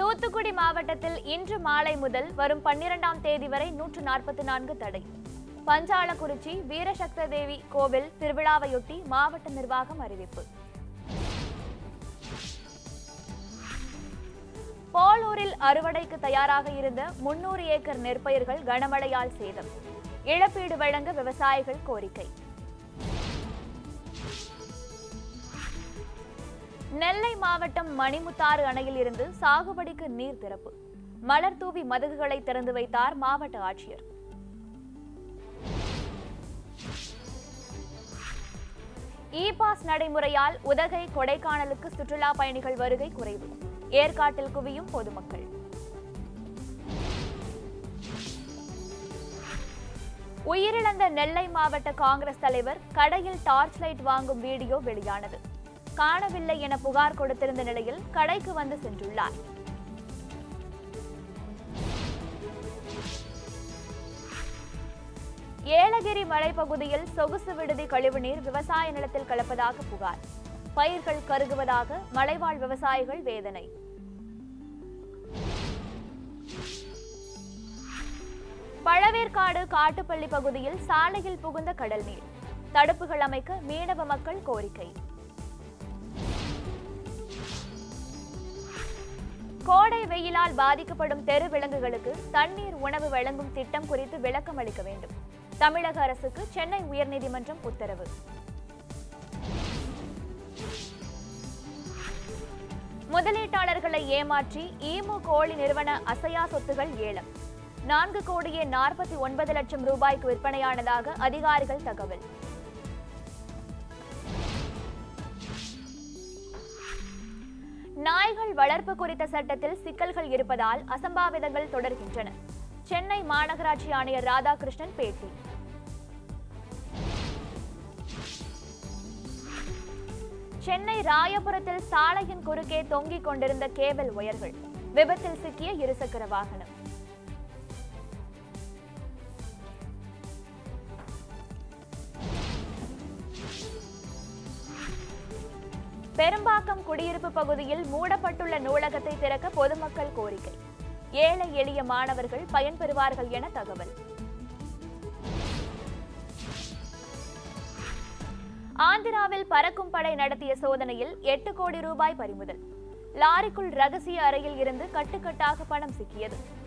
தூத்துக்குடி மாவட்டத்தில் இன்று மாலை முதல் வரும் பன்னிரெண்டாம் தேதி வரை நூற்று நாற்பத்தி நான்கு தடை பஞ்சாலக்குறிச்சி வீரசக்த தேவி கோவில் திருவிழாவையொட்டி மாவட்ட நிர்வாகம் அறிவிப்பு போலூரில் அறுவடைக்கு தயாராக இருந்த முன்னூறு ஏக்கர் நெற்பயிர்கள் கனமழையால் சேதம் இழப்பீடு வழங்க விவசாயிகள் கோரிக்கை நெல்லை மாவட்டம் மணிமுத்தாறு அணையில் இருந்து சாகுபடிக்கு நீர் திறப்பு மலர் தூவி மதகுகளை திறந்து வைத்தார் மாவட்ட ஆட்சியர் இ பாஸ் நடைமுறையால் உதகை கொடைக்கானலுக்கு சுற்றுலா பயணிகள் வருகை குறைவு ஏற்காட்டில் குவியும் பொதுமக்கள் உயிரிழந்த நெல்லை மாவட்ட காங்கிரஸ் தலைவர் கடையில் டார்ச் லைட் வாங்கும் வீடியோ வெளியானது காணவில்லை என புகார் கொடுத்திருந்த நிலையில் கடைக்கு வந்து சென்றுள்ளார் ஏலகிரி மலைப்பகுதியில் சொகுசு விடுதி கழிவுநீர் விவசாய நிலத்தில் கலப்பதாக புகார் பயிர்கள் கருகுவதாக மலைவாழ் விவசாயிகள் வேதனை பழவேற்காடு காட்டுப்பள்ளி பகுதியில் சாலையில் புகுந்த கடல் நீர் தடுப்புகள் அமைக்க மீனவ மக்கள் கோரிக்கை கோடை வெயிலால் பாதிக்கப்படும் தெரு விலங்குகளுக்கு தண்ணீர் உணவு வழங்கும் திட்டம் குறித்து விளக்கம் அளிக்க வேண்டும் தமிழக அரசுக்கு சென்னை உயர்நீதிமன்றம் உத்தரவு முதலீட்டாளர்களை ஏமாற்றி ஈமு கோழி நிறுவன அசையா சொத்துகள் ஏலம் நான்கு கோடியே நாற்பத்தி ஒன்பது லட்சம் ரூபாய்க்கு விற்பனையானதாக அதிகாரிகள் தகவல் நாய்கள் வளர்ப்பு குறித்த சட்டத்தில் சிக்கல்கள் இருப்பதால் அசம்பாவிதங்கள் தொடர்கின்றன சென்னை மாநகராட்சி ஆணையர் ராதாகிருஷ்ணன் பேட்டி சென்னை ராயபுரத்தில் சாலையின் குறுக்கே தொங்கிக் கொண்டிருந்த கேபிள் ஒயர்கள் விபத்தில் சிக்கிய இருசக்கர வாகனம் பெரும்பாக்கம் குடியிருப்பு பகுதியில் மூடப்பட்டுள்ள நூலகத்தை திறக்க பொதுமக்கள் கோரிக்கை ஏழை எளிய மாணவர்கள் பயன்பெறுவார்கள் என தகவல் ஆந்திராவில் பறக்கும் படை நடத்திய சோதனையில் எட்டு கோடி ரூபாய் பறிமுதல் லாரிக்குள் ரகசிய அறையில் இருந்து கட்டுக்கட்டாக பணம் சிக்கியது